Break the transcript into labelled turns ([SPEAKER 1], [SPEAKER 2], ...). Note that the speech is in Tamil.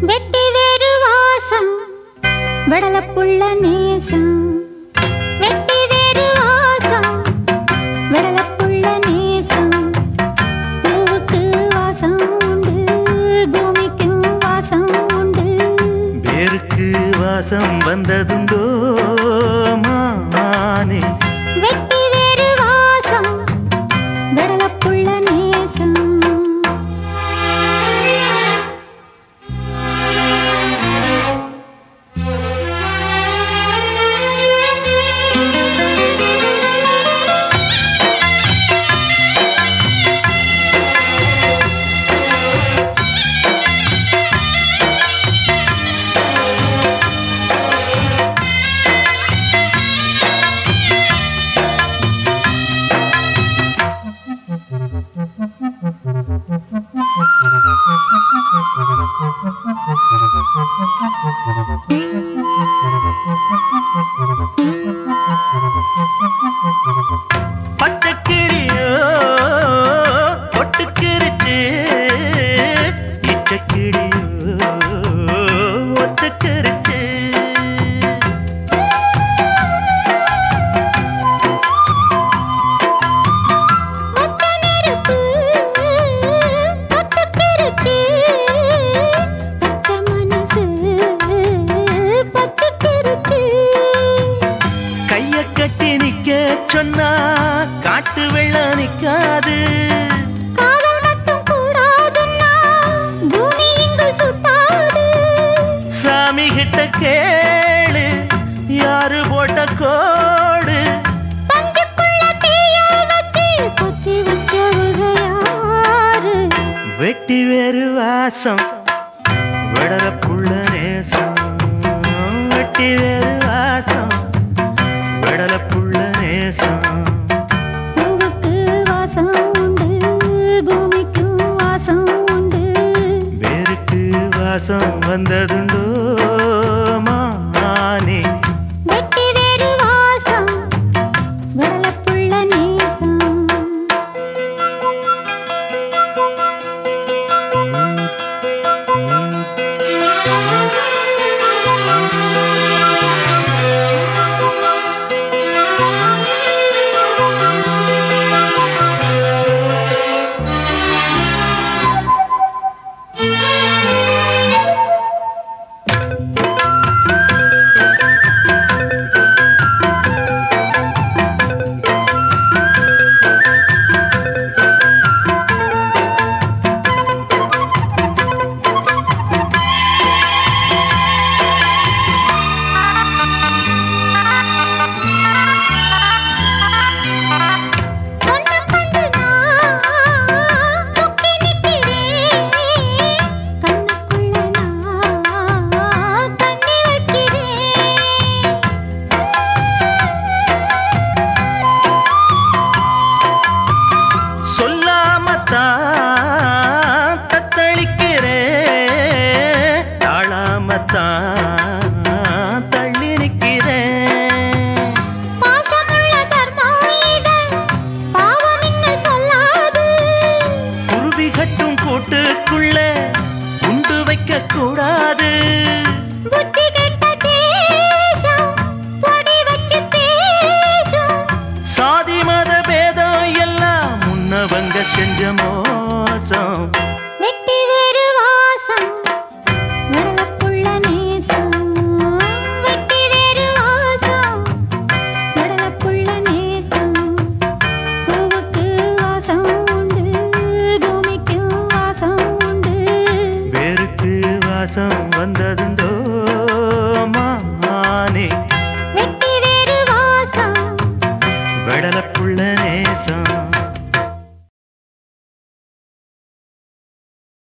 [SPEAKER 1] வெட்டி வேறு வாசம் வெடலப்புள்ள நேசம் வெட்டி வேறு வாசம் வெடலப்புள்ள நேசம் பூவுக்கு வாசம் உண்டு பூமிக்கும் வாசம் உண்டு
[SPEAKER 2] வேருக்கு வாசம் வந்ததுண்டோ மானே
[SPEAKER 1] வெட்டி வேறு வாசம் வெடலப்புள்ள நேசம்
[SPEAKER 2] பச்சைக்கிளியோ ஒட்டுக்கிருச்சு இச்சக்கிளியோ ஒத்துக்கிருச்சு
[SPEAKER 1] மொத்த நெருப்பு பத்துக்கிருச்சு பச்சை மனசு பத்துக்கிருச்சு
[SPEAKER 2] கைய கட்டி நிக்க சொன்னா காட்டு வெள்ளம் நிக்காது
[SPEAKER 1] காதல் மட்டும் கூடாதுன்னா பூமி இங்கு சுத்தாது
[SPEAKER 2] சாமி கிட்ட கேளு யாரு போட்ட கோடு
[SPEAKER 1] பஞ்சுக்குள்ள தீய வச்சு குத்தி வச்சவங்க யாரு
[SPEAKER 2] வெட்டி வேறு வாசம் விடற புள்ள நேசம் வெட்டி வேறு வாசம் விடல புள்ள நேசம்
[SPEAKER 1] பூவுக்கு வாசம் உண்டு பூமிக்கும் வாசம் உண்டு
[SPEAKER 2] வேருக்கு வாசம் வந்ததுண்டோ மானே
[SPEAKER 1] வெட்டி வேறு வாசம் விடலப்புள்ள நேசம் ஒன்ன கண்டு நான் சுக்கி நிக்கிறேன் கண்ணுக்குள்ள நான் கண்ணி வைக்கிறேன்
[SPEAKER 2] சொல்லாமத்தான் தத்தளிக்கிறேன் தாழாமத்தான் தள்ளி நிற்கிறேன்
[SPEAKER 1] பாசமுள்ள தர்மம் இது பாவம் என்ன சொல்லாது
[SPEAKER 2] குருவி கட்டும் கூட்டுக்குள்ள குண்டு வைக்க கூடாது
[SPEAKER 1] புத்தி கெட்ட தேசம் பொடி வச்சு பேசும்
[SPEAKER 2] சாதி மத பேதம் எல்லாம் முன்னவங்க செஞ்ச மோசம்
[SPEAKER 1] வெட்டி வேறு வாசம் விடலப்புள்ள நேசம் வெட்டி வேறு வாசம் விடலப்புள்ள நேசம் பூவுக்கு வாசம் உண்டு பூமிக்கு வாசம் உண்டு
[SPEAKER 2] வேருக்கு வாசம் வந்தது